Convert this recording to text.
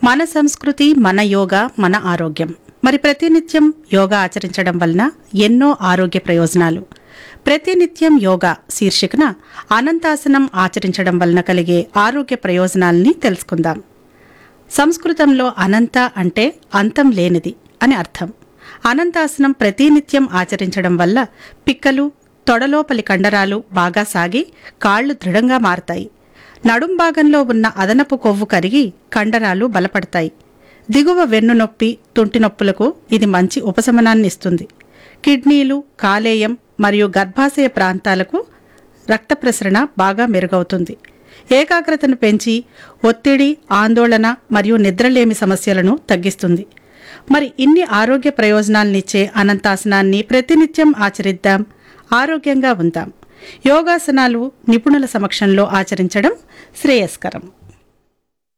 మన సంస్కృతి మన యోగా మన ఆరోగ్యం మరి ప్రతినిత్యం యోగా ఆచరించడం వలన ఎన్నో ఆరోగ్య ప్రయోజనాలు ప్రతినిత్యం యోగా శీర్షికన అనంతాసనం ఆచరించడం వలన కలిగే ఆరోగ్య ప్రయోజనాల్ని తెలుసుకుందాం సంస్కృతంలో అనంత అంటే అంతం లేనిది అని అర్థం అనంతాసనం ప్రతినిత్యం ఆచరించడం వల్ల పిక్కలు తొడలోపలి కండరాలు బాగా సాగి కాళ్ళు దృఢంగా మారతాయి నడుం భాగంలో ఉన్న అదనపు కొవ్వు కరిగి కండరాలు బలపడతాయి దిగువ వెన్ను నొప్పి తుంటి నొప్పులకు ఇది మంచి ఉపశమనాన్ని ఇస్తుంది కిడ్నీలు కాలేయం మరియు గర్భాశయ ప్రాంతాలకు రక్త ప్రసరణ బాగా మెరుగవుతుంది ఏకాగ్రతను పెంచి ఒత్తిడి ఆందోళన మరియు నిద్రలేమి సమస్యలను తగ్గిస్తుంది మరి ఇన్ని ఆరోగ్య ప్రయోజనాలనిచ్చే అనంతాసనాన్ని ప్రతినిత్యం ఆచరిద్దాం ఆరోగ్యంగా ఉందాం యోగాసనాలు నిపుణుల సమక్షంలో ఆచరించడం శ్రేయస్కరం